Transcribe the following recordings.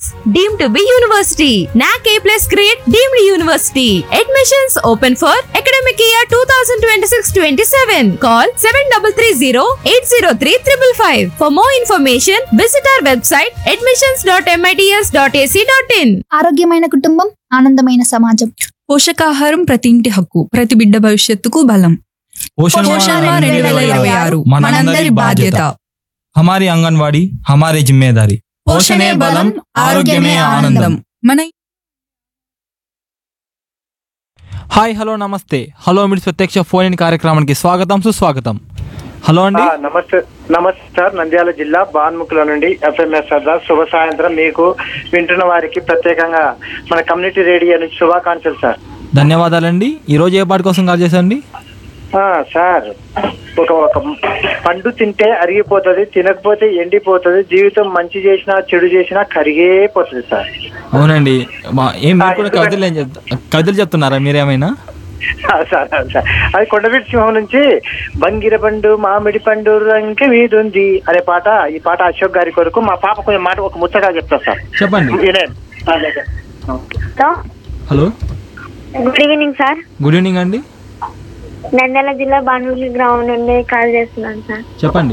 deemed to be university. NAC A plus grade deemed university. Admissions open for academic year 2026-27. Call 7330-803-555. For more information, visit our website admissions.mits.ac.in. ఆరోగ్యమైన కుటుంబం ఆనందమైన సమాజం పోషకాహారం ప్రతి ఇంటి హక్కు ప్రతి బిడ్డ భవిష్యత్తుకు బలం पोषण పోషణ माह రెండు వేల ఇరవై ఆరు మనందరి బాధ్యత हमारी आंगनवाड़ी हमारी जिम्मेदारी పోషణే బలం ఆరోగ్యమే ఆనందం మన హాయ్ హలో నమస్తే హలో మిడ్స్ ప్రత్యక్ష ఫోన్ ఇన్ కార్యక్రమానికి స్వాగతం సుస్వాగతం హలో అండి ఆ, నమస్తే నమస్తే సార్ నంద్యాల జిల్లా బాన్ముఖుల నుండి ఎఫ్ఎంఎస్ సర్దార్ శుభ సాయంత్రం మీకు వింటున్న వారికి ప్రత్యేకంగా మన కమ్యూనిటీ రేడియో నుంచి శుభాకాంక్షలు సార్ ధన్యవాదాలండి ఈ రోజు ఏ పాట కోసం కాల్ చేశారండి ఆ, సార్ ఒక ఒక పండు తింటే అరిగిపోతుంది తినకపోతే ఎండిపోతుంది జీవితం మంచి చేసినా చెడు చేసినా కరిగే పోతుంది సార్ అవునండి మా- ఏం మీరు కూడా కవితలు ఏం చెప్తా కవితలు చెప్తున్నారా మీరేమైనా ఆ, సార్ ఆ, సార్ అది కొండవీటి సింహం నుంచి బంగిర పండు మామిడి పండు రంకె మీదుంది అనే పాట ఈ పాట అశోక్ గారి కొరకు మా పాప కొంచెం మాట ఒక ముచ్చటగా చెప్తా సార్ చెప్పండి వినండి. ఆ, లేదు. Hello good evening sir good evening అండి నంద్యాల జిల్లా బానుగులి గ్రౌండ్ నుండి కాల్ చేస్తున్నాను సార్ చెప్పండి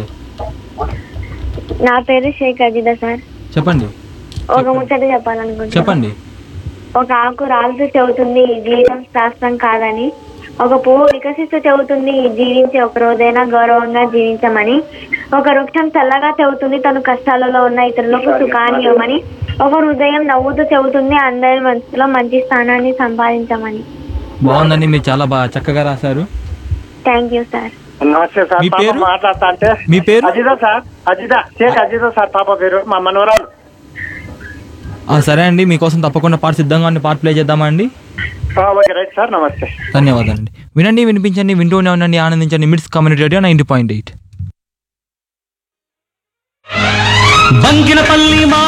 నా పేరు షేక్ అజిదా సార్ చెప్పండి ఒక ముచ్చట చెప్పాలనుకుంటున్నాను చెప్పండి ఒక ఆకు రాలుతూ చెబుతుంది "ఈ జీవితం శాస్త్రం కాదని ఒక పువ్వు వికసిస్తూ చెబుతుంది జీవించే ఒక రోజైనా గౌరవంగా జీవించమని ఒక వృక్షం చల్లగా చెబుతుంది తను కష్టాలలో ఉన్న ఇతరులకు సుఖాన్యమని ఒక హృదయం నవ్వుతూ చెబుతుంది అందరి మనసులో మంచి స్థానాన్ని సంపాదించమని బాగుందండి మీరు చాలా బాగా చక్కగా రాశారు థ్యాంక్ యూ సార్ నమస్తే సార్ మీ పాప పేరు? మాట్లాడతా అంటే మీ పేరు? అజిదా సార్ అజిదా షేక్ అజిదా సార్ పాప పేరు మా మనవరాలు ఆ, సరే అండి మీకోసం తప్పకుండా పాట సిద్ధంగా ఉన్న పాట ప్లే చేద్దామా అండి ఆ, ఓకే రైట్ సార్ నమస్తే ధన్యవాదాలండి వినండి వినిపించండి వింటూనే ఉండండి ఆనందించండి MIDS community radio ninety point eight Bankinapalli మా